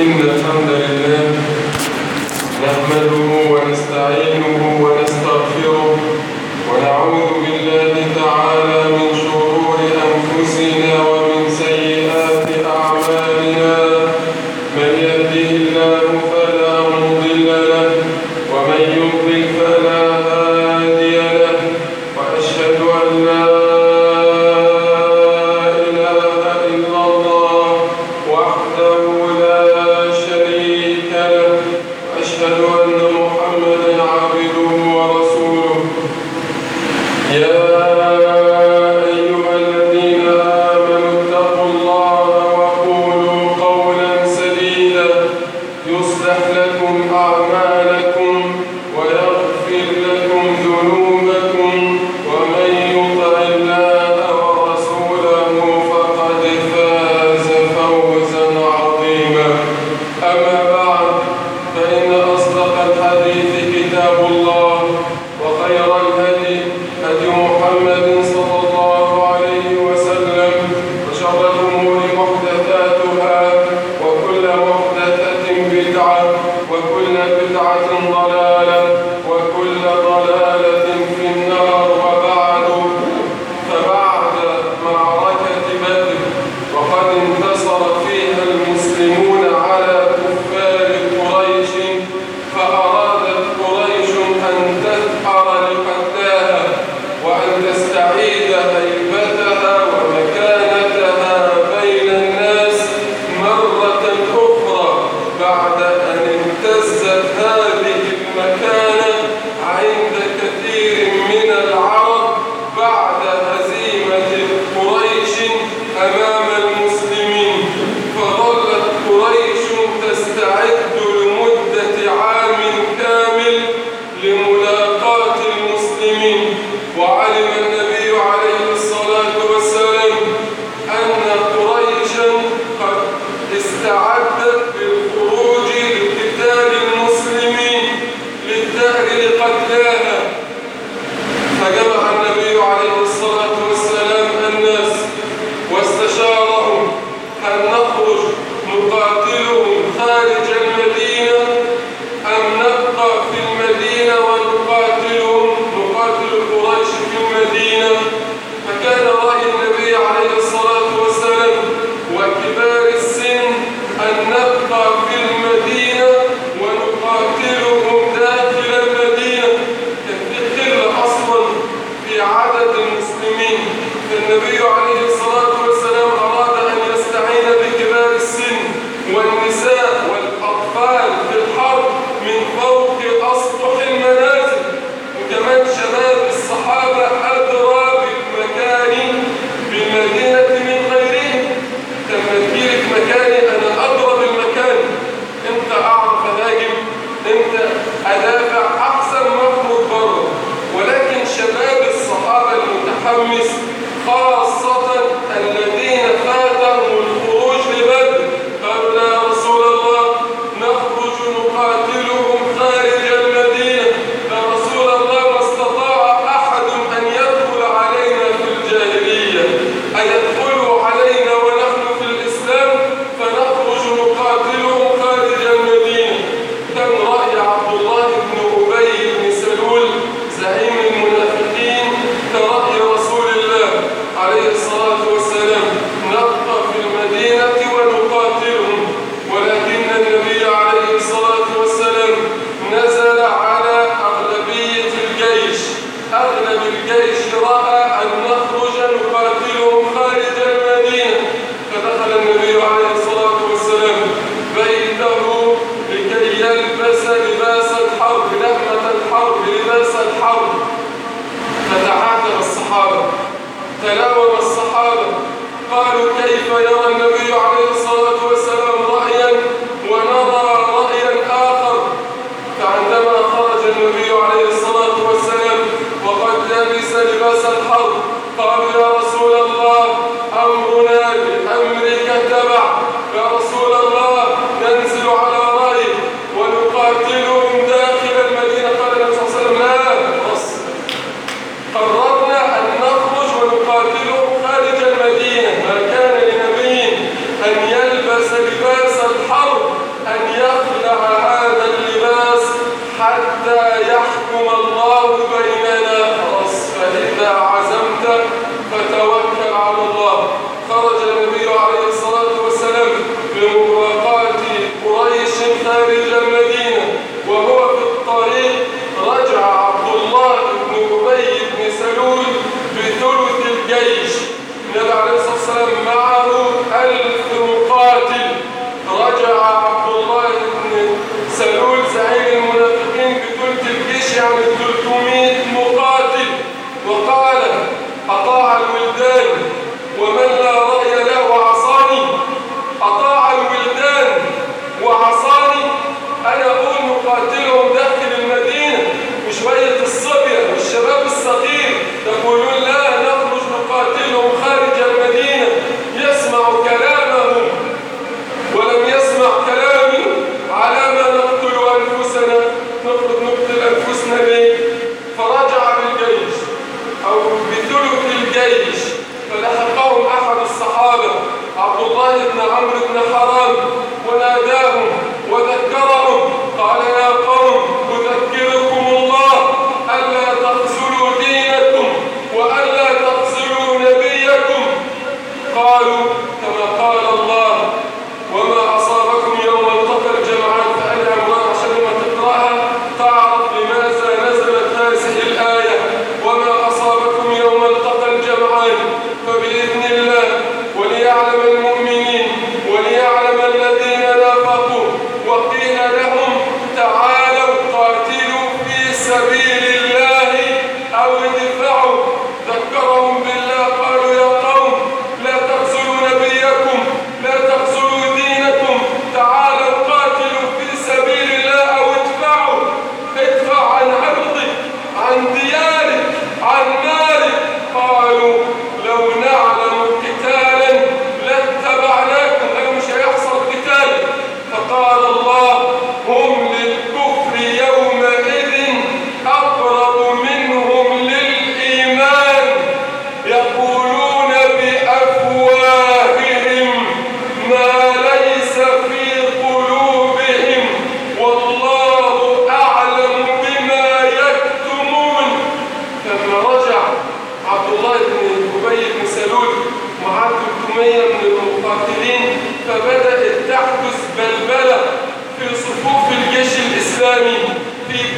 إن الحمد لله نحمده ونستعينه ونستغفره ونعوذ بالله تعالى من شرور أنفسنا ومن سيئات أعمالنا من يهده الله فلا مضل له ومن يضلل فلا هادي له وأشهد أن لا إله إلا الله وحده لا شريك له وأشهد أن محمدا عبده ورسوله يا أيها الذين آمنوا اتقوا الله وقولوا قولا سديدا يصلح لكم أعمالكم ويغفر لكم ذنوبكم ومن يطع الله ورسوله فقد فاز فوزا عظيما أما بعد فإن أصدق الحديث كتاب الله وخير الهدي هدي محمد صلى الله عليه وسلم وشر الأمور محدثاتها وكل محدثة بدعة وكل بدعة ضلالة وكل ضلالة في النار وبعد فبعد معركة بدر وقد انتصر فيها المسلمون على كفار قريش فأرادت قريش أن تثأر لقتلاها وأن تستعيد هيبتها ومكانتها بين الناس مرة أخرى بعد أن اهتزت هذه المكانة عند كثير من العرب بعد هزيمة قريش أمام المسلمين فظلت قريش تستعد لمدة عام كامل لملاقاة المسلمين وعلم النبي عليه الصلاة والسلام أن قريشا قد استعدت بالخروج لقتال المسلمين للدهر لقتلاها فجمع النبي عليه الصلاة والسلام الناس واستشارهم هل نخرج نقاتلهم خارج المدينة أم نبقى في المدينة ونقاتلهم نقاتل قريش في المدينة فكان رأي النبي عليه الصلاة والسلام وكبار السن أن نبقى في المدينة ونقاتلهم داخل المدينة كان في قلة أصلا في عدد المسلمين فالنبي عليه الصلاة والسلام أراد أن يستعين بكبار السن والنساء والأطفال في الحرب من فوق أسطح المنازل وكمان شباب الصحابة أدرى بالمكان بالمدينة من غيرهم لما تجيلك مكاني أنا أدرى بالمكان أنت أعرف أهاجم أنت أدافع أحسن مخرج بره ولكن شباب الصحابة المتحمس خاصة الذين فاتهم الخروج لبدر قالوا لا يا رسول الله نخرج نقاتلهم خارج المدينة يا رسول الله ما استطاع أحد أن يدخل علينا في الجاهلية أيدخلوا علينا ونحن في الإسلام فنخرج نقاتلهم خارج المدينة كان رأي عبد الله بن أبي بن سلول زعيم المنافقين كرأي رسول الله عليه الصلاة والسلام نبقى في المدينة ونقاتلهم ولكن النبي عليه الصلاة والسلام نزل على أغلبية الجيش أغلب الجيش رأى أن نخرج نقاتلهم خارج المدينة فدخل النبي عليه الصلاة والسلام بيته لكي يلبس لباس الحرب لحمة الحرب لباس الحرب فتعاتب الصحابة تلاوم الصحابة قالوا كيف يرى النبي عليه الصلاة والسلام رأيا ونرى رأيا آخر فعندما خرج النبي عليه الصلاة والسلام وقد لبس لباس الحرب قالوا يا رسول الله أمرنا بأمرك تبع يا رسول الله ننزل على رأيك ونقاتلهم داخل المدينة قال النبي صلى الله عليه وسلم لا أصل قررنا أن نخرج ونقاتلهم خارج المدينة ما كان لنبي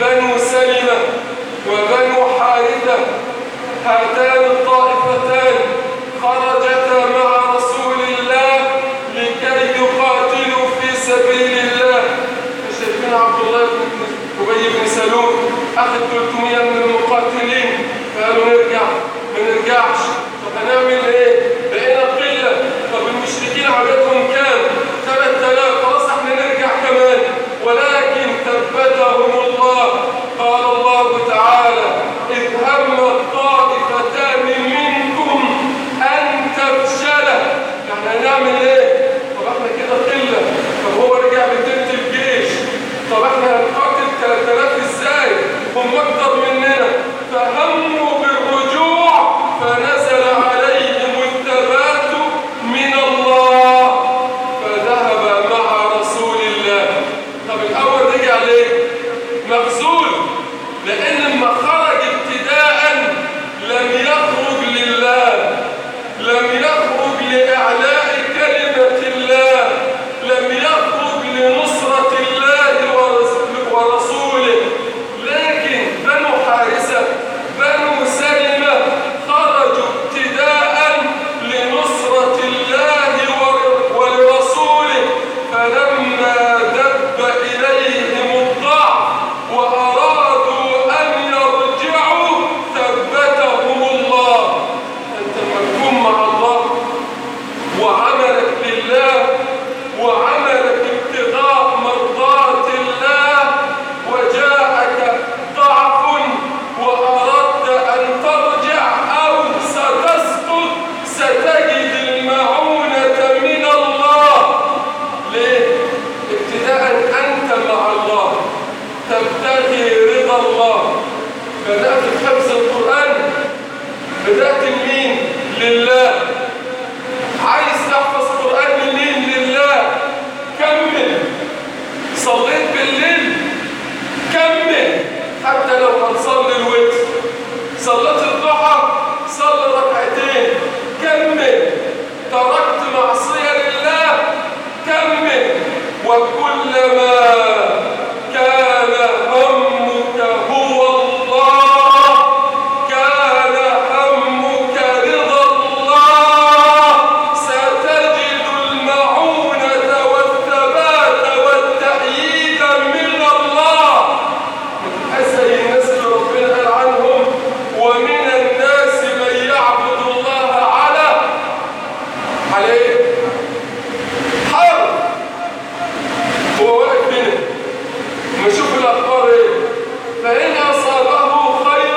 بنو سلمة وبنو حارثة هاتان الطائفتان خرجتا مع رسول الله لكي يقاتلوا في سبيل الله شايفين عبد الله بن ابي بن سلول اخذ 300 من المقاتلين قالوا نرجع ما نرجعش طب هنعمل ايه؟ بقينا قله طب المشركين عددهم كام؟ 3000 خلاص احنا نرجع كمان ولكن ثبتهم الله قال الله تعالى إذ هم الطائفتان منكم أن تفشلا يعني هنعمل إيه؟ طب احنا كده قلة طب هو رجع بتلت الجيش طب احنا هنقاتل 3000 ازاي؟ هم أكتر مننا فهموا بالرجوع فنزل عليهم الثبات من الله فذهب مع رسول الله طب الأول رجع ليه؟ مخزول لأن لما خرج ابتداء لم يخرج لله لم يخرج لإعلاء كلمة الله لم يخرج لنصرة الله ورس- ورسوله لكن بنو حارثة بنو سلمة خرجوا ابتداء لنصرة الله ور- ولرسوله فلما دب إليهم الضعف وأرادوا أن يرجعوا ثبتهم الله أنت محكوم مع الله وعملك لله وعملك ابتغاء مرضات الله وجاءك ضعف وأردت أن ترجع أو ستسقط ستجد المعونة من الله ليه؟ ابتداء أنت مع الله تبتغي رضا الله بدأت بحفظ القرآن بدأت لمين؟ لله عايز تحفظ قرآن لمين؟ لله كمل صليت بالليل كمل حتى لو هتصلي الوتر صليت الضحى صلي ركعتين كمل تركت معصية لله كمل وكلما كان همك هو الله كان همك رضا الله ستجد المعونة والثبات والتأييد من الله زي الناس اللي ربنا قال عنهم ومن الناس من يعبد الله على عليه حرب هو واقف هنا نشوف الاخبار ايه فان اصابه خير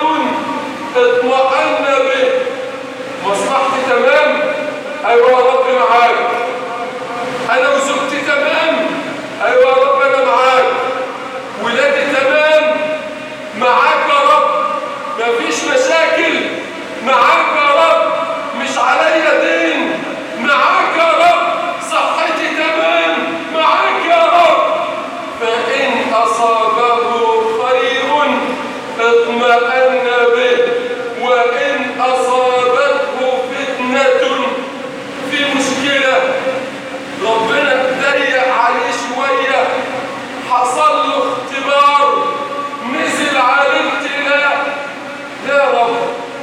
اطمأن به مصلحتي تمام ايوه يا رب معاك انا وزوجتي تمام ايوه يا رب انا معاك ولادي تمام معاك يا رب مفيش مشاكل معاك يا رب مش عليا دين معاك يا رب صحتي تمام معاك يا رب فإن أصابه خير اطمأن به وإن أصابته فتنة في مشكلة ربنا ضيق عليه شوية حصل له اختبار نزل عليه ابتلاء ليه يا رب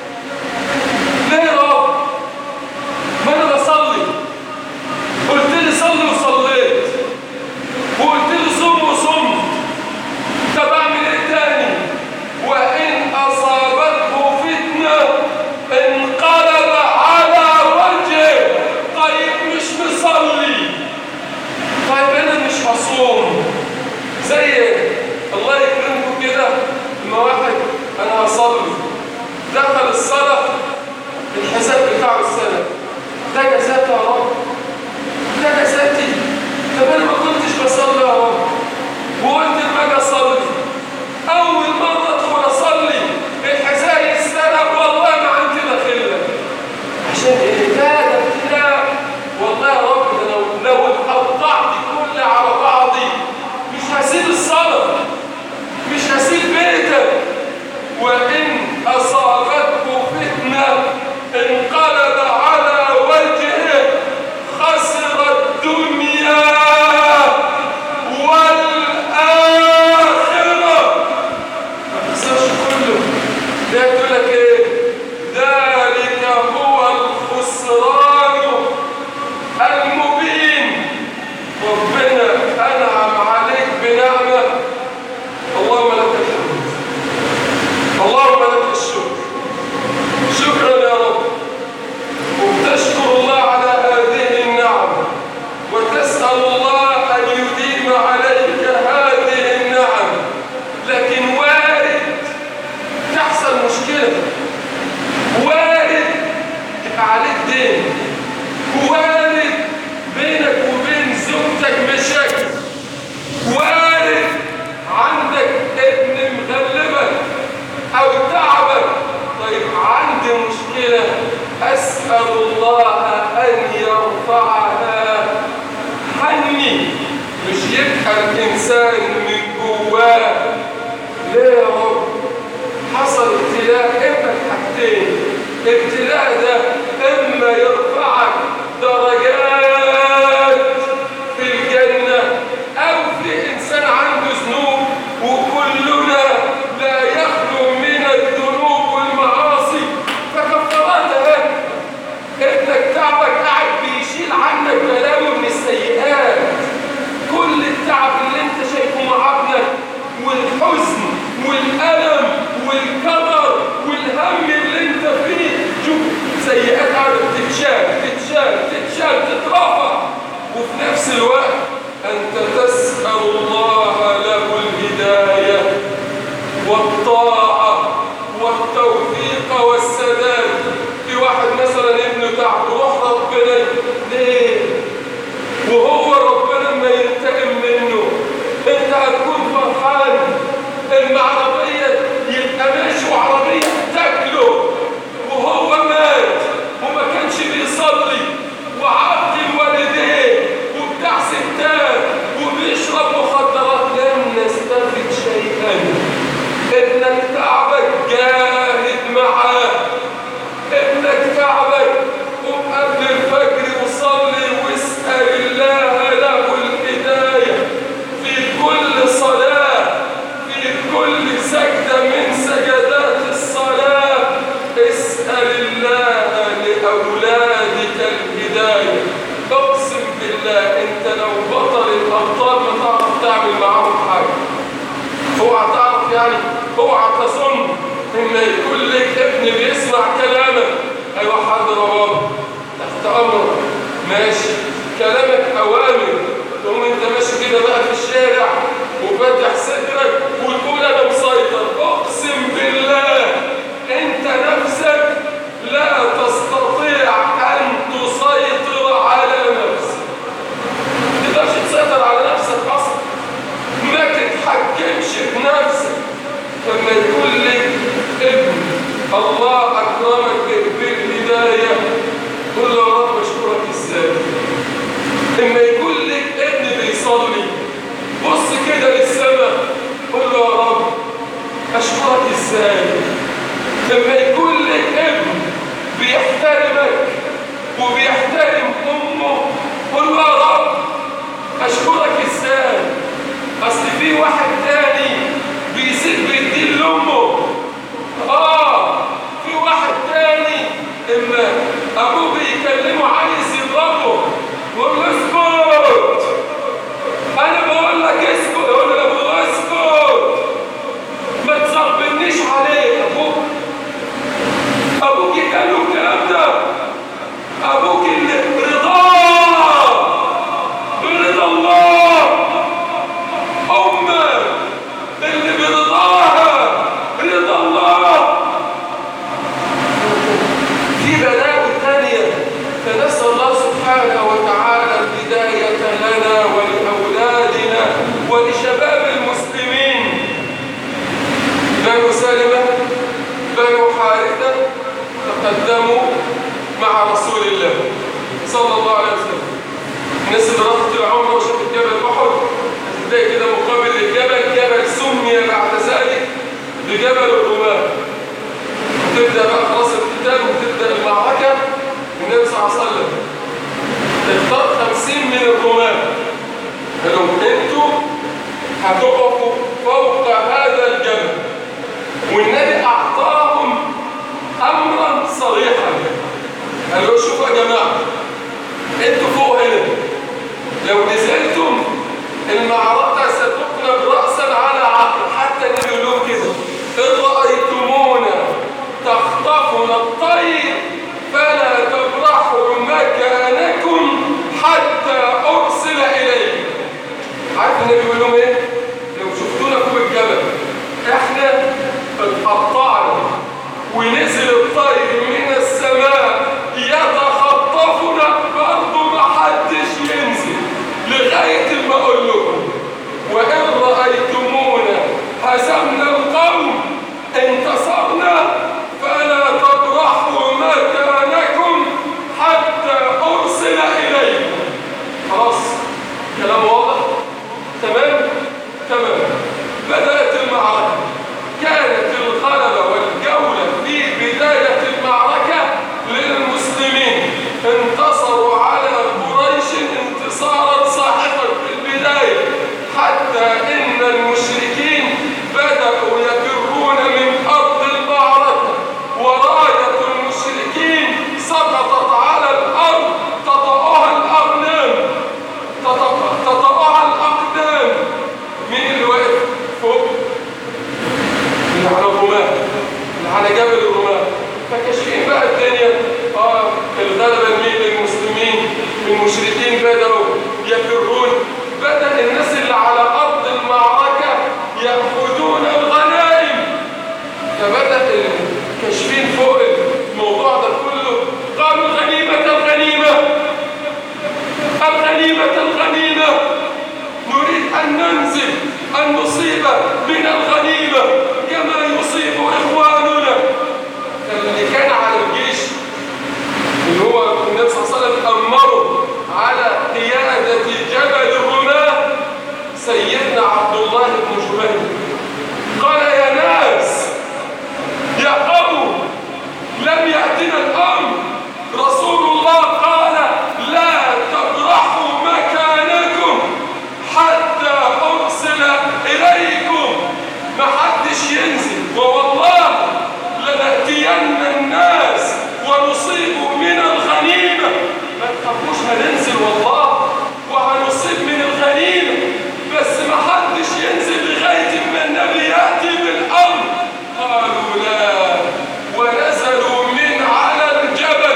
ليه يا رب ما انا بصلي قلت لي صلي وصليت وقلت لي صوم وصمت طب اعمل ايه تاني وان اصابته فتنه انقلب على وجهه طيب مش مصلي طيب انا مش هصوم زي الله يكرمكم كده لما واحد انا هصلي دخل الصلاه الحساب بتاع السنه ده جزاتي يا رب ده جزاتي طب انا ما كنتش بصلي يا رب وقلت لما اجي اصلي اول مره ادخل اصلي الحساب السنه والله ما عندي داخله عشان ايه ده ده ابتلاء والله يا رب ده لو لو اتقطعت كل على بعضي مش هسيب الصلاه مش هسيب بيتك وان اصابته فتنه انقلب على وجهه حاجتين وارد بينك وبين زوجتك مشاكل وارد عندك ابن مغلبك او تعبك طيب عندي مشكلة اسأل الله ان يرفعها عني مش يبقى الانسان من جواه ليه يا رب حصل ابتلاء اما الحاجتين الابتلاء ده اما يرفعك درجات في الجنة او في انسان عنده ذنوب وكلنا لا يخلو من الذنوب والمعاصي فكفراتها ابنك تعبك قاعد بيشيل عنك بلاوي من السيئات كل التعب اللي انت شايفه مع ابنك والحزن والألم والكدر والهم اللي انت فيه شوف سيئات قاعدة بتتشال تتشال تتشال تترفع وفي نفس الوقت انت تسأل الله له الهداية والطاعة والتوفيق والسداد في واحد مثلا ابنه تعب روح ربنا ليه وهو ربنا ما ينتقم منه انت هتكون فرحان ان عربية يبقى ماشي وعربية تاكله وهو مات وما كانش بيصلي وعبد الوالدين وبتاع ستات وبيشرب مخدرات لن نستفد شيئا ابنك تعبك جاهد معاه ابنك تعبك قم قبل الفجر وصلي واسأل الله له الهداية في كل صلاة في كل سجدة من سجدات الصلاة اسأل الله لأولادك الهداية اقسم بالله انت لو بطل الأبطال ما تعرف تعمل معاهم حاجة اوعى تعرف يعني اوعى تظن ان يكون لك ابن بيسمع كلامك ايوه حاضر يا بابا تحت امرك ماشي كلامك اوامر تقوم انت ماشي كده بقى في الشارع وفاتح صدرك وتقول انا مسيطر اقسم بالله انت نفسك لا تستطيع ان تسيطر على نفسك ما تقدرش تسيطر على نفسك اصلا ما تتحكمش بنفسك لما يكون لك ابن الله اكرمك بالهدايه قل له يا رب اشكرك ازاي لما يكون لك ابن بيصلي بص كده للسماء قل له يا رب اشكرك ازاي لما يكون لك ابن بيحترمك وبيحترم امه قل له يا رب اشكرك ازاي اصل في واحد تاني بيسيب الدين لامه اه في واحد تاني اما ابوه بيكلمه عايز يضربه يقول له اسكت انا بقول لك اسكت يقول له ابوه اسكت ما تصبنيش عليك ابوك ابوك قال له الكلام ده ابوك اللي رضاه برضا الله أمة اللي برضاها رضا الله في بلاوي تانية فنسأل الله سبحانه وتعالى الهداية لنا ولأولادنا ولشباب المسلمين بنو سلمة بنو حارثة تقدموا مع رسول الله صلى الله عليه وسلم الناس اللي راحت العمره وشافت جبل احد هتلاقي كده مقابل للجبل جبل سمي بعد ذلك بجبل الرماه وتبدا بقى خلاص القتال وتبدا المعركه النبي صلى الله عليه وسلم اختار 50 من الرماه قال لهم انتوا هتقفوا فوق هذا الجبل والنبي اعطاهم امرا صريحا قال له شوفوا يا جماعه انتوا فوق هنا لو نزلتم المعركة ستقلب رأسا على عقل حتى النبي يقول لهم كده إن رأيتمونا تخطفنا الطير فلا تبرحوا مكانكم حتى أرسل إليكم عارف النبي بيقول لهم إيه؟ لو شفتونا فوق الجبل إحنا اتقطعنا ونزل الطير من السماء يتخطى الثانية اه الغلبة مين المسلمين المشركين بدأوا يفرون بدأ الناس اللي على أرض المعركة يأخذون الغنائم فبدأ الكاشفين فوق الموضوع ده كله قالوا الغنيمة الغنيمة الغنيمة الغنيمة نريد أن ننزل أن نصيب من الغنيمة كما يصيب إخواننا اللي كان على الجيش اللي هو النبي صلى الله عليه وسلم أمره على قيادة جبل الرماة سيدنا عبد الله بن جبير قال يا ناس يا قوم لم يأتنا الأمر رسول الله قال لا تبرحوا مكانكم حتى أرسل إليكم ما حدش ينزل ووالله لنأتين الناس ونصيب من الغنيمة ما تخافوش هننزل والله وهنصيب من الغنيمة بس ما حدش ينزل لغاية ما النبي يأتي بالأمر قالوا لا ونزلوا من على الجبل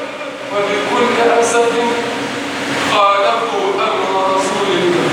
وبكل أسف خالفوا أمر رسول الله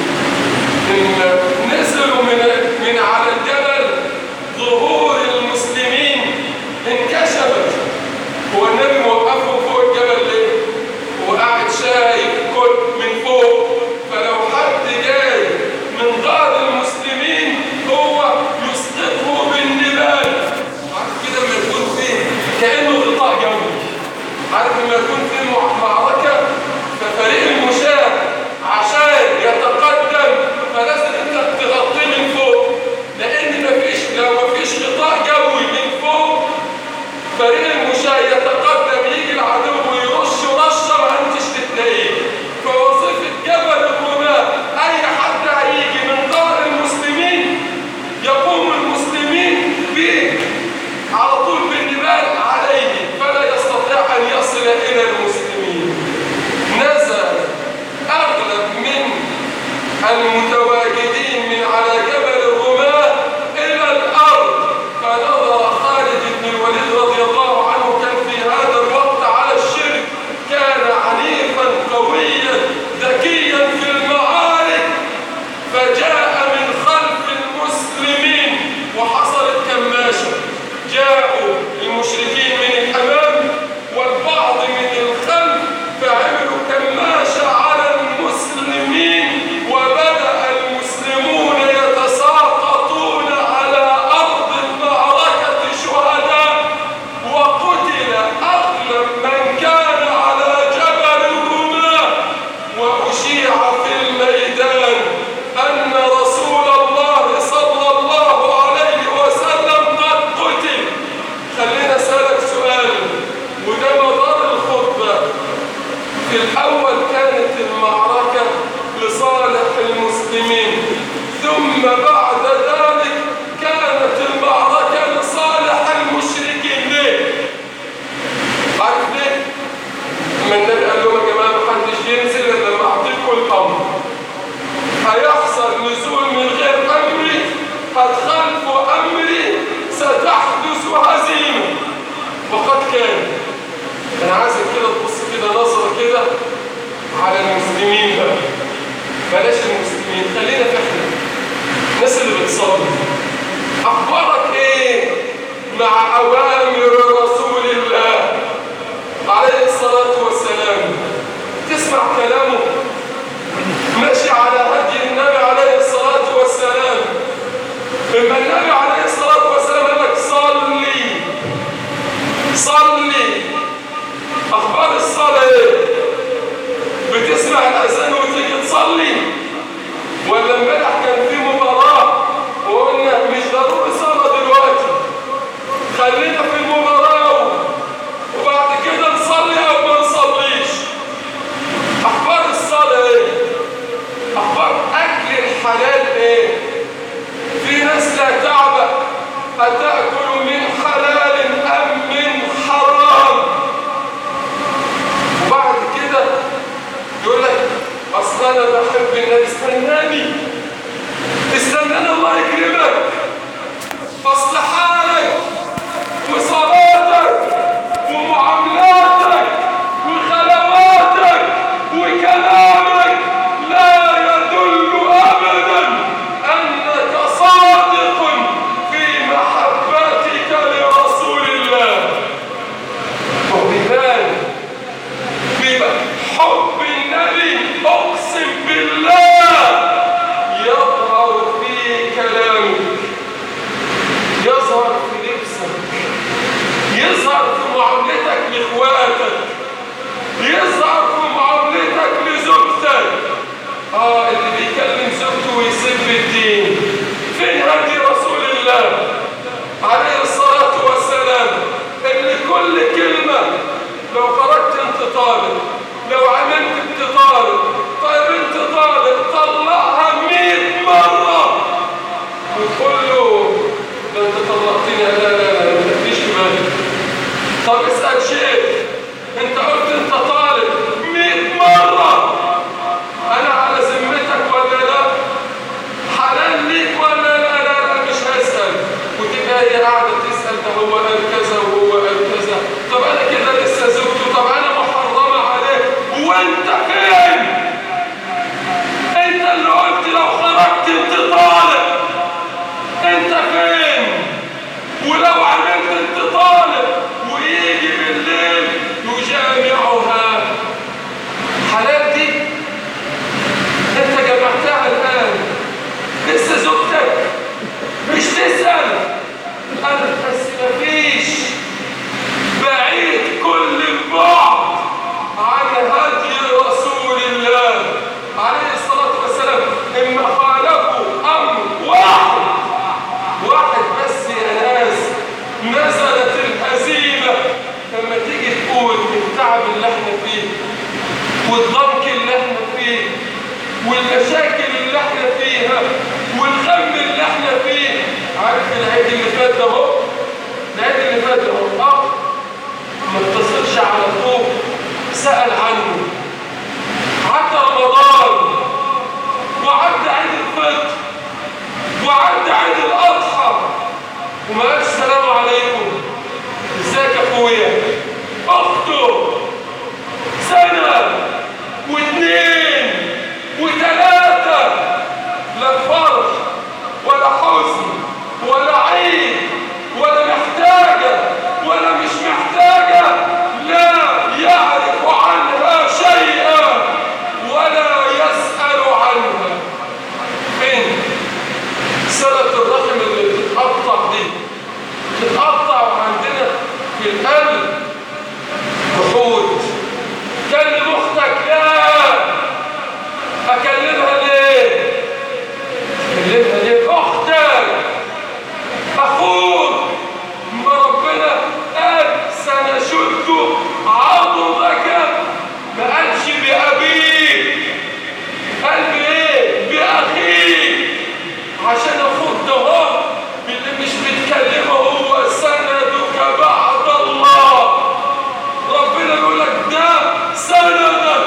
إن نزلوا من من على الجبل ظهور المسلمين انكشفت هو النبي موقفهم فوق الجبل ليه؟ هو قاعد شايف كل من فوق فلو حد جاي من غار المسلمين هو يسقطه بالنبال عارف كده لما يكون فيه كأنه غطاء جوي عارف لما يكون في معركة ففريق المشاة عشان يتقدم فلازم انت تغطيه من فوق لان مفيش لو مفيش غطاء جوي من فوق فريق المشاة يتقدم يجي العدو ويرش رشه ما انتش تتلاقيه فوظيفه جبل الرماة اي حد هيجي من دار المسلمين يقوم المسلمين به على طول بالنبال عليه فلا يستطيع ان يصل الى المسلمين نزل اغلب من المتواجدين من على جبل الرماة الى الارض فنظر خالد بن الوليد رضي الله عنه كان في هذا الوقت على الشرك كان عنيفا قويا ذكيا في المعارك فجاء من خلف المسلمين وحصلت كماشة جاءوا المشركين من الأمام والبعض من الخلف فعملوا كماشة على المسلمين وبدأ المسلمون يتساقطون على أرض المعركة شهداء وقتل أغلب من كان على جبل الرماة وأشيع في الميدان أن رسول الله صلى الله عليه وسلم قد قتل خلينا أسألك سؤال وده مدار الخطبة في الأول كانت المعركة لصالح المسلمين ثم بعد ذلك كانت المعركة لصالح المشركين ليه؟ عارف ليه؟ لما النبي قال لهم يا جماعة محدش ينزل إلا لما أعطيكم الأمر هيحصل نزول من غير أمري هتخالفوا أمري ستحدث هزيمة وقد كان أنا عايزك كده تبص كده نظرة كده على المسلمين بقى بلاش المسلمين خلينا في احنا الناس اللي بتصلي أخبارك إيه مع أوامر رسول الله عليه الصلاة والسلام تسمع كلامه ماشي على هدي النبي عليه الصلاة والسلام لما النبي عليه الصلاة والسلام قال لك صلي صلي أخبار الصلاة إيه؟ بتسمع الأذان وتيجي تصلي ولا امبارح كان في مباراة وقلنا مش ضروري صلاة دلوقتي خلينا في المباراة وبعد كده نصلي أو ما نصليش أخبار الصلاة إيه؟ أخبار أكل الحلال إيه؟ في ناس لا تعبأ أتأكل من حلال أم من حرام طب اسأل شيخ انت قلت انت طالب 100 مرة انا على ذمتك ولا لا حلال ليك ولا لا لا لا مش هسأل وتبقى هي قاعدة تسأل ده هو قال كذا وهو قال كذا طب انا كده لسه زوجته طب انا محرمة عليه وانت فين انت اللي قلت لو خرجت انت طالب انت فين ولو عملت انت طالب ويجي بالليل يجامعها حلال دي انت جمعتها الان لسه زوجتك مش تسأل انا بس مفيش بعيد كل البعد عن هدي رسول الله عليه الصلاة والسلام إما خالفوا أمر واحد واحد بس يا ناس نزلت الهزيمة لما تيجي تقول التعب اللي احنا فيه والضنك اللي احنا فيه والمشاكل اللي احنا فيها والغم اللي احنا فيه عارف العيد اللي فات ده اهو العيد اللي فات ده اهو اه ما اتصلش على اخوه سأل عنه عدى رمضان وعدى عيد الفطر وعدى عيد الاضحى وما قالش السلام عليكم ازيك يا اخويا اخته سنه واثنين وثلاثه لا فرح ولا حزن ولا عيد ولا محتاجه ولا مش محتاجه لا يعرف عنها شيئا ولا يسال عنها فين صله الرحم اللي بتتقطع دي بتتقطع عندنا في القلب وحود كلم اختك لا اكلمها ليه اكلمها ليه اختك اخوك ما ربنا قال سنشد عضدك ما قالش بابيك قال بايه باخيك عشان اخوك ده هو اللي مش بتكلمه هو سندك بعد الله ربنا يقول لك ده سندك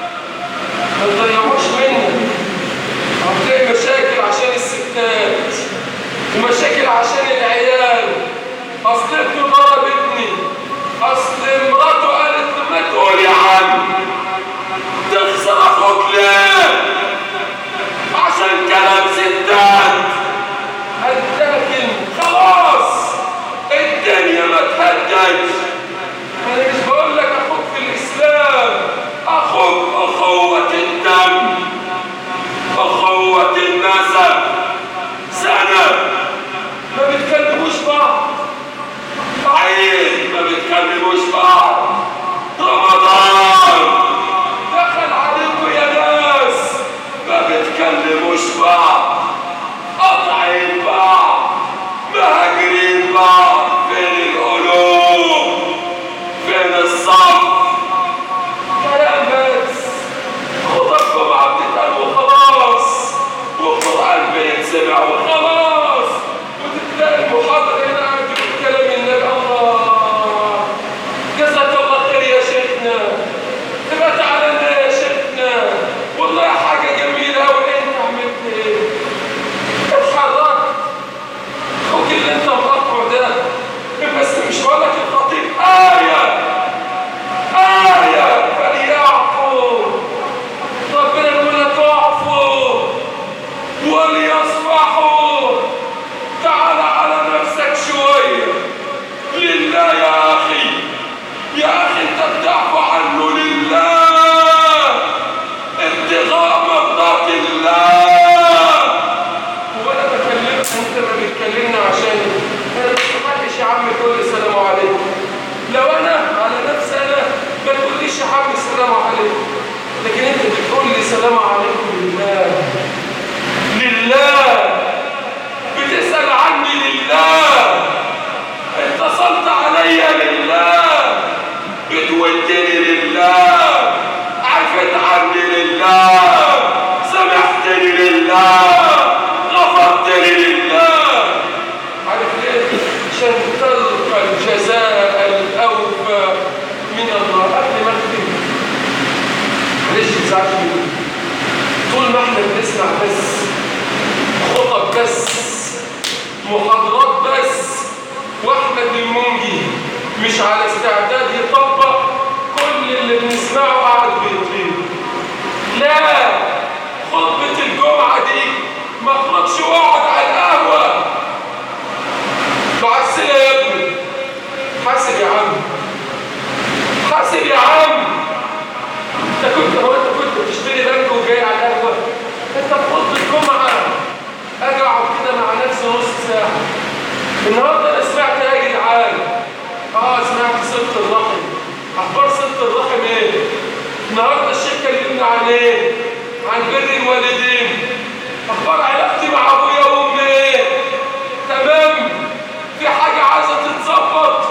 ما تضيعوش منك هتلاقي مشاكل عشان الستات ومشاكل عشان العيال اصل ابنه ضرب ابني اصل مراته قالت له ما تقول يا عم تخسر اخوك ليه عشان كلام ستات هداك خلاص الدنيا ما تهدج انا مش بقول لك اخوك في الاسلام اخوك اخوة الدم اخوة النسب سنة ما بتكلموش بعض عيد ما بتكلموش بعض رمضان دخل عليكم يا ناس ما بتكلموش بعض قاطعين بعض مهاجرين بعض فين القلوب فين الصف كلام بس خطبكم عبدتها وخلاص والقرآن بيتسمع وخلاص وتتلاقي المحاضرة هنا قاعد تقول كلام النبي الله جزاك الله خير يا شيخنا تبقى تعالى لنا يا شيخنا والله حاجة جميلة وانت عملت ايه اتحركت اخوك اللي انت مقطعه ده بس مش هقول لك الخطيب آية آية فليعفوا ربنا يقول لك اعفوا وليصفحوا تعال على نفسك شوية لله يا أخي يا أخي أنت بتعفو عنه لله ابتغاء مرضات الله هو أنا بكلمك أنت ما بتكلمني عشان أنا مش محدش يا عم تقول لي سلام عليكم لو أنا على نفسي أنا ما تقوليش يا عم سلام عليكم لكن أنت بتقول لي سلام عليكم لله لله بتسأل عني لله اتصلت علي لله بتودني لله عرفت عني لله سمحتني لله غفرتني لله عارف ليه؟ عشان تلقى الجزاء الأول بتسمع بس خطب بس محاضرات بس واحمد المنجي مش على استعداد يطبق كل اللي بنسمعه قاعد بيطير لا خطبة الجمعة دي ما اخرجش واقعد على القهوة بعسلة يا ابني حاسب يا عم حاسب يا عم انت كنت هو انت كنت بتشتري بنك وجاي على القهوة انت في خطبة الجمعة اجي اقعد كده مع نفسي نص ساعة النهارده انا سمعت ايه يا جدعان اه سمعت صلة الرحم اخبار صلة الرحم ايه النهارده الشيخ كلمنا عن ايه عن بر الوالدين اخبار علاقتي مع ابويا وامي ايه تمام في حاجه عايزه تتظبط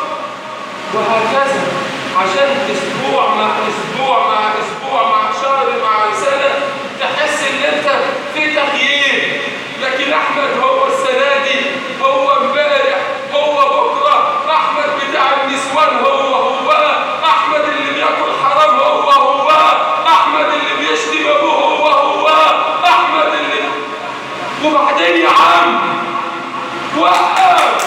وهكذا عشان اسبوع مع اسبوع مع اسبوع مع شهر مع سنه تحس ان انت في تغيير لكن احمد هو السنه دي هو امبارح هو بكره احمد بتاع النسوان هو هو احمد اللي بياكل حرام هو هو احمد اللي بيشتم ابوه هو هو احمد اللي وبعدين يا عم وقف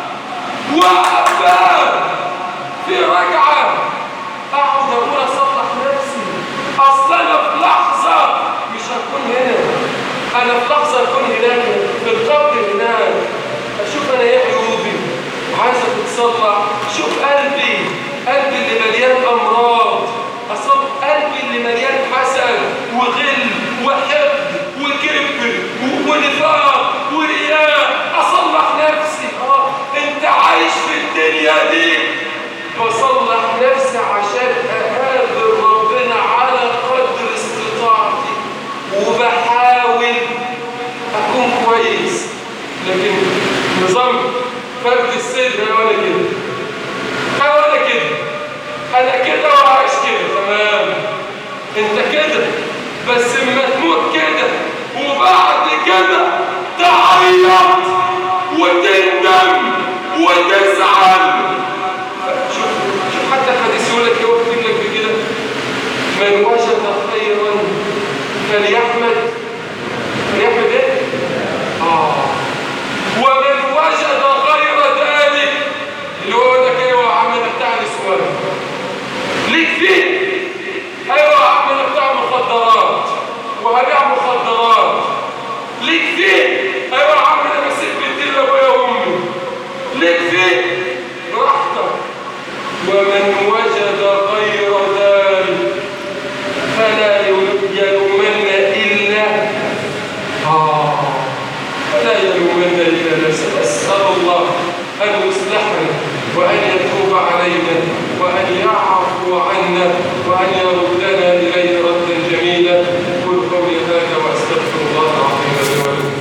وقف بقى في رجعه اقعد اقول اصلح نفسي اصل انا في لحظه مش هكون هنا انا في لحظه اكون هناك في القبر هناك اشوف انا ايه عيوبي عايزه تتصلح شوف قلبي قلبي اللي مليان امراض اصل قلبي اللي مليان حسد وغل وحقد وكبر و- ونفاق ورياء اصلح نفسي اه انت عايش في الدنيا دي بصلح نفسي عشان اقابل ربنا على قدر استطاعتي وبحاول اكون كويس لكن نظام فرد الصدر ولا كده أنا ولا كده انا كده وعايش كده تمام انت كده بس اما تموت كده وبعد كده تعيط وتندم وتزعل شوف شوف حتى الحديث يقول لك ايه واكتب لك بكده من وجد خيرا فليحمد فليحمد ايه؟ اه ومن وجد غير ذلك اللي هو يقول لك ايوه يا عم ده بتاع الاسوان ليك فيه ايوه يا عم ده بتاع مخدرات وهبيع مخدرات ليك فيه ايوه يا عم انا بسيب بنتي لابويا وامي ليك فيه براحتك ومن وجد غير ذلك فلا يلومن الا آه فلا يلومن الا نفسه اسال الله ان يصلحنا وان يتوب علينا وان يعفو عنا وان يردنا اليه ردا جميلا قل قولي هذا واستغفر الله العظيم لي ولكم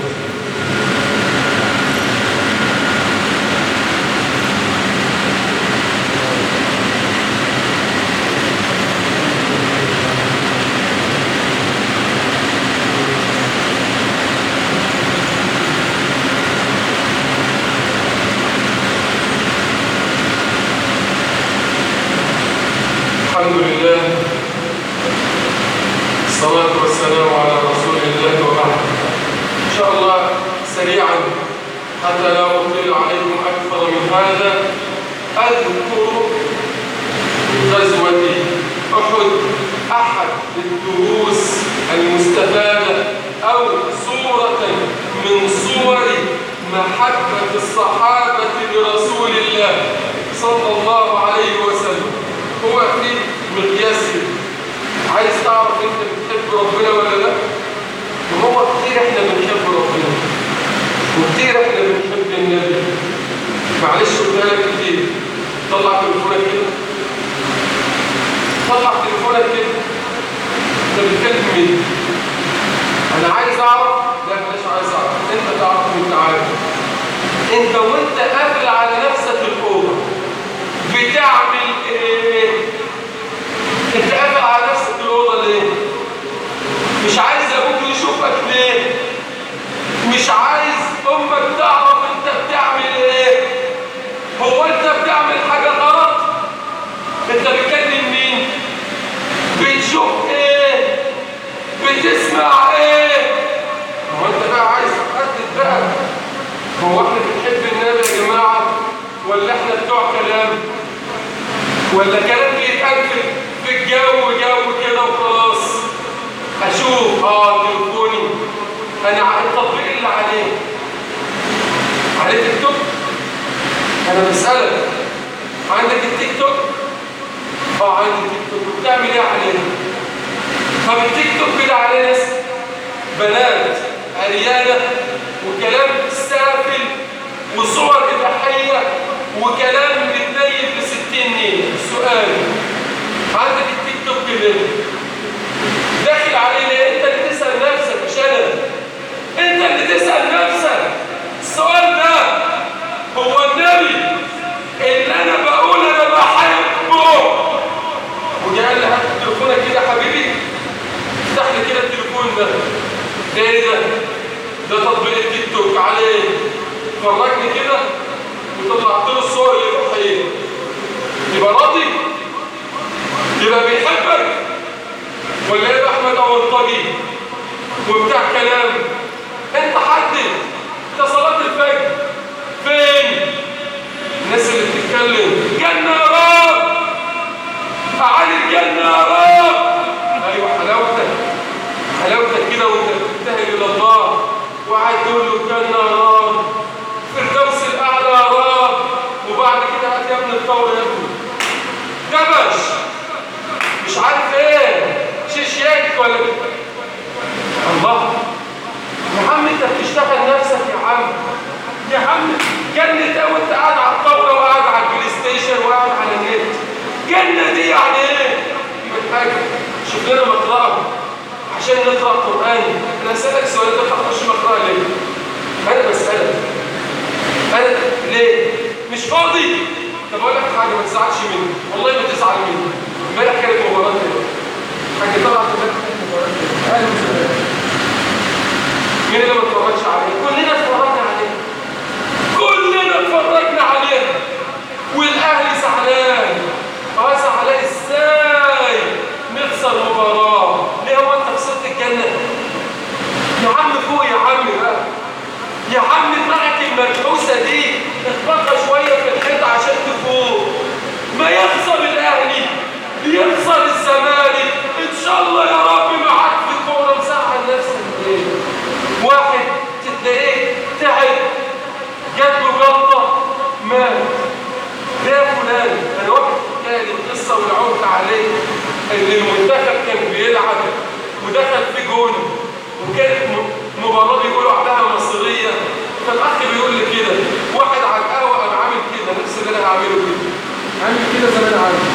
الحمد لله الصلاة والسلام على رسول الله وبعد إن شاء الله سريعا حتى لا أطيل عليكم أكثر من هذا أذكر غزوة أحد أحد الدروس المستفادة أو صورة من صور محبة الصحابة لرسول الله صلى الله عليه وسلم هو في مقياس عايز تعرف انت بتحب ربنا ولا لا وهو كتير احنا بنحب ربنا وكتير احنا بنحب النبي معلش قلتها لك كتير طلع تليفونك كده طلع تليفونك كده انت بتكلم مين انا عايز اعرف لا مش عايز اعرف انت تعرف وانت عارف انت وانت قافل على نفسك الاوضه بتعمل ايه انت قافل على نفسك الاوضه ليه مش عايز ابوك يشوفك ليه مش عايز امك تعرف انت بتعمل ايه هو انت بتعمل حاجه غلط انت بتكلم مين بتشوف ايه بتسمع ايه ولا كلام بيتقال في الجو جو كده وخلاص اشوف اه تليفوني انا على التطبيق اللي عليه عليه تيك توك انا بسالك عندك التيك توك اه عندي تيك توك بتعمل ايه عليه طب التيك توك ده عليه ناس بنات عريانه وكلام سافل وصور اباحيه وكلام متنيل ب 60 نيل السؤال عندك التيك توك اللي داخل عليه ليه انت اللي تسال نفسك مش انا انت اللي تسال نفسك السؤال ده هو النبي اللي انا بقول انا بحبه وجاء قال لي هات تليفونك كده حبيبي افتح لي كده التليفون ده ده ايه ده ده تطبيق التيك توك عليه فرجني كده وطلعت له الصور الاباحيه يبقى راضي يبقى بيحبك ولا ايه احمد او الطبي وبتاع كلام انت حدد انت صلاه الفجر فين الناس اللي بتتكلم جنه يا رب تعالي الجنه يا رب ايوه حلاوتك حلاوتك كده وانت بتبتهل الى الله وقاعد تقول له الجنه يا رب الفردوس الاعلى يا رب وبعد كده هات يا ابن الثوره يا ابني كبش مش عارف ايه شيشيك ولا الله يا عم انت بتشتغل نفسك يا عم يا عم جنة قوي انت قاعد على الطاوله وقاعد على البلاي ستيشن وقاعد على النت جنة دي يعني ايه؟ من حاجه شوف لنا مقرأة عشان نقرأ قرآن انا اسألك سؤال ده هتخش مقرأة ليه؟ انا بسألك انا ليه؟ مش فاضي طب اقول لك حاجه ما تزعلش مني والله ما تزعل مني امبارح كانت مباراه كده حاجه طلعت امبارح كانت مباراه كده اهلا وسهلا مين اللي ما اتفرجش عليها كلنا اتفرجنا عليها كلنا اتفرجنا عليها والاهلي زعلان اه زعلان ازاي نخسر مباراه ليه هو انت خسرت الجنه يا عم فوق يا عم بقى يا عم دماغك المرحوسه دي اخبطها شويه في الحيطه عشان تفوق ما يخسر الاهلي يخسر الزمالك ان شاء الله يا رب معاك في الكوره مساعد نفسك ايه واحد تلاقيه تعب جات له جلطه مات ليه يا فلان انا واحد حكى لي القصه والعمق عليه ان المنتخب كان بيلعب ودخل في جون وكانت مباراه بيقولوا عليها مصريه فالاخ بيقول لي كده واحد على القهوه قام عامل كده نفس اللي انا هعمله كده عامل كده زي ما انا عامل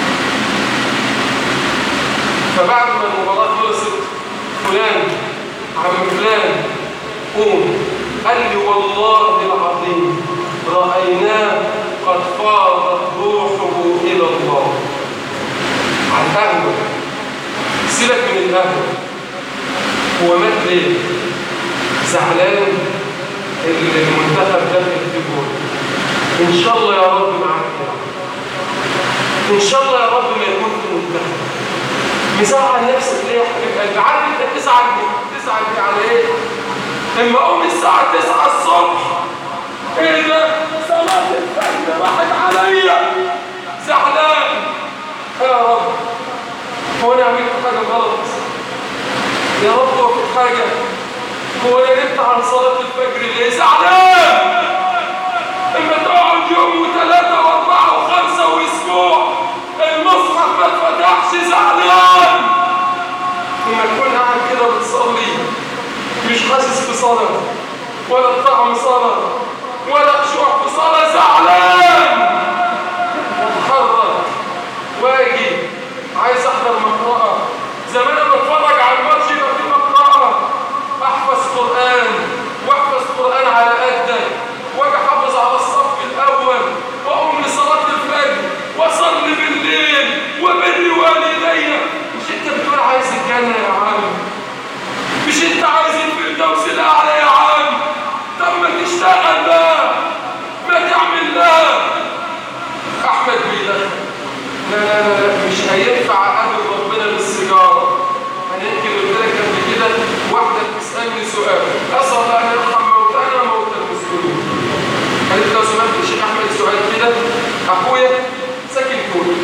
فبعد ما المباراه خلصت فلان عم فلان قوم قال لي والله العظيم رايناه قد فاضت روحه الى الله على القهوه سيبك من القهوه هو مات ليه زعلان المنتخب داخل في جول ان شاء الله يا رب معاك يا رب ان شاء الله يا رب ما يكون في المنتخب مزعل نفسك ليه يا حبيب قلبي عارف انت بتزعل بتزعل على ايه اما اقوم الساعه 9 الصبح ايه ده صلاه الفجر راحت عليا زعلان يا رب هو انا عملت حاجه غلط يا رب هو في حاجه هو انا نمت عن صلاه الفجر ليه زعلان اما تقعد يوم وثلاثه واربعه وخمسه واسبوع المصحف ما اتفتحش زعلان لما تكون قاعد كده بتصلي مش حاسس بصلاه ولا بطعم صلاه ولا خشوع في صلاه زعلان واتحرك واجي عايز احضر مقرأة زمان انا بتفرج على الماتش يبقى في مقرأة احفظ قرآن واحفظ قرآن على قدك واجي احافظ على الصف الاول واقوم لصلاة الفجر واصلي بالليل وبر والدي مش انت بتقول عايز الجنة يا عم مش انت عايز الفردوس الاعلى يا عم طب ما تشتغل بقى ما تعمل لا احمد بيدخل لا لا لا لا مش هينفع اقابل ربنا بالسيجاره انا يمكن قلت لك قبل كده واحده بتسالني سؤال اسال الله ان يرحم موتانا وموتى المسلمين قالت لو سمحت يا شيخ احمد سؤال كده اخويا ساكن فوق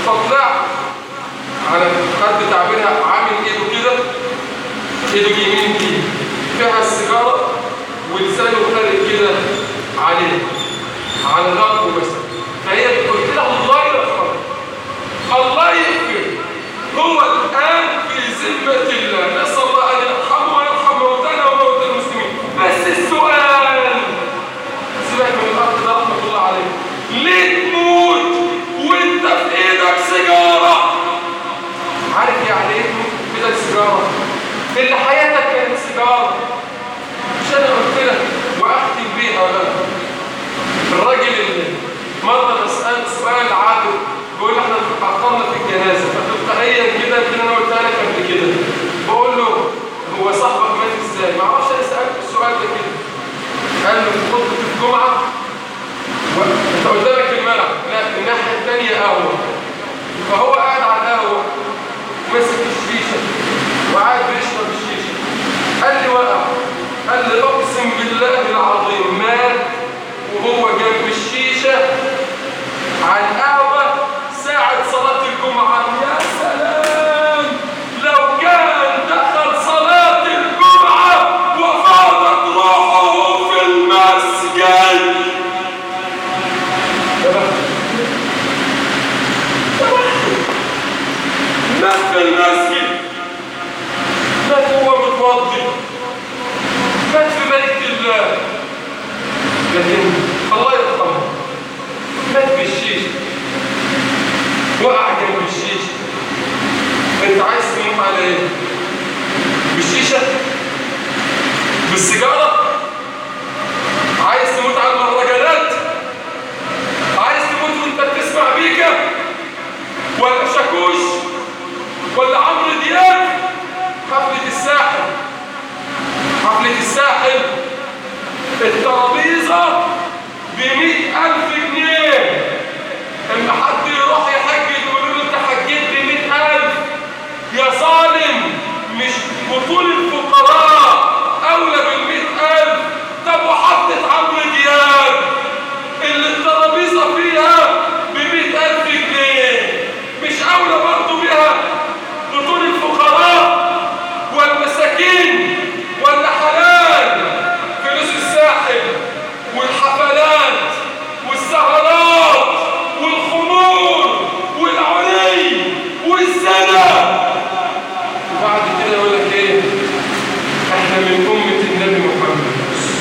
فطلعت على حد تعبيرها عامل ايده كده ايده اليمين دي فيها السيجاره ولسانه خارج كده عليه على ظهره مثلا فهي قلت له الله يرحمه الله يغفر هو الان في ذمه الله نسال الله ان يرحمه ويرحم موتانا وموتى المسلمين بس السؤال سيبك من الارض ده رحمه الله عليه ليه تموت وانت في ايدك سيجاره عارف يعني ايه تموت في ايدك سيجاره اللي حياتك كانت سيجاره مش انا قلت لك واختم بيها ولا الراجل اللي مره بسال سؤال عابر بيقول احنا اتاخرنا في الجنازه فتلقائيا كده يمكن انا قلتها لك قبل كده بقول له هو صاحبك مات ازاي؟ ما اعرفش انا سالته السؤال ده كده قال له في خطبه الجمعه انت قدامك الملعب لا الناحيه الثانيه قهوه فهو قاعد على القهوه ماسك الشيشه وقاعد بيشرب الشيشه قال لي وقع قال لي اقسم بالله العظيم مات وهو جنب الشيشه على القهوه ساعه صلاه الجمعه يا سلام لو كان دخل صلاه الجمعه وفاضت روحه في المسجد مات في المسجد مات هو متوضي مات في بيت الله لكن الله يرحمه مات بالشيش وقع جنب الشيش انت عايز تموت على ايه بالشيشه بالسيجاره عايز تموت على المهرجانات عايز تموت وانت بتسمع بيكا ولا شاكوش ولا عمرو دياب حفلة الساحل حفلة الساحل الترابيزة بمئة ألف جنيه لما حد يروح يحج يقولوا له انت حجيت بمئة ألف يا ظالم مش بطول الفقراء أولى بالمئة ألف طب وحفلة عمرو دياب اللي الترابيزة فيها بمئة ألف جنيه مش أولى برضه بها بطول الفقراء والمساكين ولا حلال فلوس الساحل والحفلات والسهرات والخمور والعري والزنا وبعد كده يقول لك ايه احنا من أمة النبي محمد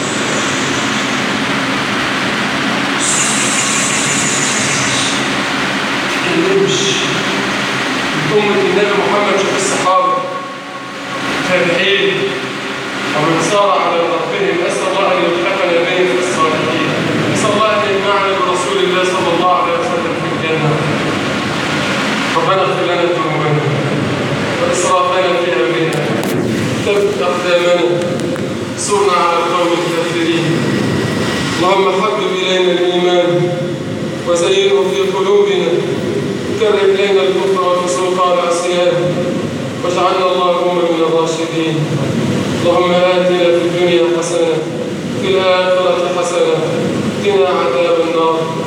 تتكلمش أمة النبي محمد شوف الصحابة تابعين ومن صار على ربهم أسأل الله أن يلحقنا بهم في الصالحين أسأل الله أن يجمعنا برسول الله صلى الله عليه وسلم في الجنة ربنا اغفر لنا ذنوبنا وإسرافنا في أمرنا ثبت أقدامنا سرنا على القوم الكافرين اللهم حبب إلينا الإيمان وزينه في قلوبنا كره إلينا الكفر والفسوق والعصيان واجعلنا اللهم من الراشدين اللهم آتنا في الدنيا حسنة في الآخرة حسنة قنا عذاب النار